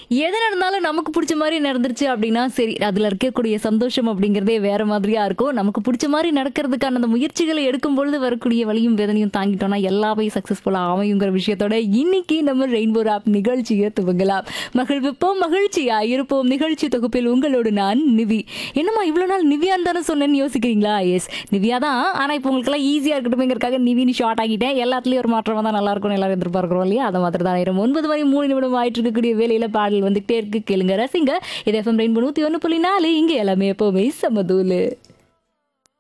எது நடந்தாலும் நமக்கு பிடிச்ச மாதிரி நடந்துருச்சு அப்படின்னா சரி அதுல இருக்கக்கூடிய சந்தோஷம் அப்படிங்கிறதே வேற மாதிரியா இருக்கும் நமக்கு பிடிச்ச மாதிரி நடக்கிறதுக்கான அந்த முயற்சிகளை எடுக்கும் பொழுது வரக்கூடிய வலியும் வேதனையும் தாங்கிட்டோம்னா எல்லாமே சக்சஸ்ஃபுல்லா அமையுங்கிற விஷயத்தோட இன்னைக்கு நம்ம ரெயின்போ ஆப் நிகழ்ச்சியை துவங்கலாம் மகிழ்விப்போம் மகிழ்ச்சியா இருப்போம் நிகழ்ச்சி தொகுப்பில் உங்களோடு நான் நிவி என்னம்மா இவ்வளவு நாள் நிவியான்னு தானே சொன்னேன்னு யோசிக்கிறீங்களா எஸ் நிவியா தான் ஆனா இப்போ உங்களுக்கு எல்லாம் ஈஸியா இருக்கட்டுமேங்கிறதுக்காக நிவின்னு ஷார்ட் ஆகிட்டேன் எல்லாத்துலயும் ஒரு மாற்றம் தான் நல்லா இருக்கும் எல்லாரும் எதிர்பார்க்கிறோம் இல்லையா அதை மாதிரி தான் நேரம் ஒன்பது மணி மூணு நிமிடம் ஆயிட்டு இருக்கக்கூடிய வேலையில பாடல் வந்துகிட்டே இருக்கு கேளுங்க ரசிங்க இது எஃப்எம் ரெயின்போ நூத்தி ஒன்று புள்ளி நாலு இங்க எல்லாமே எப்பவுமே சமதூலு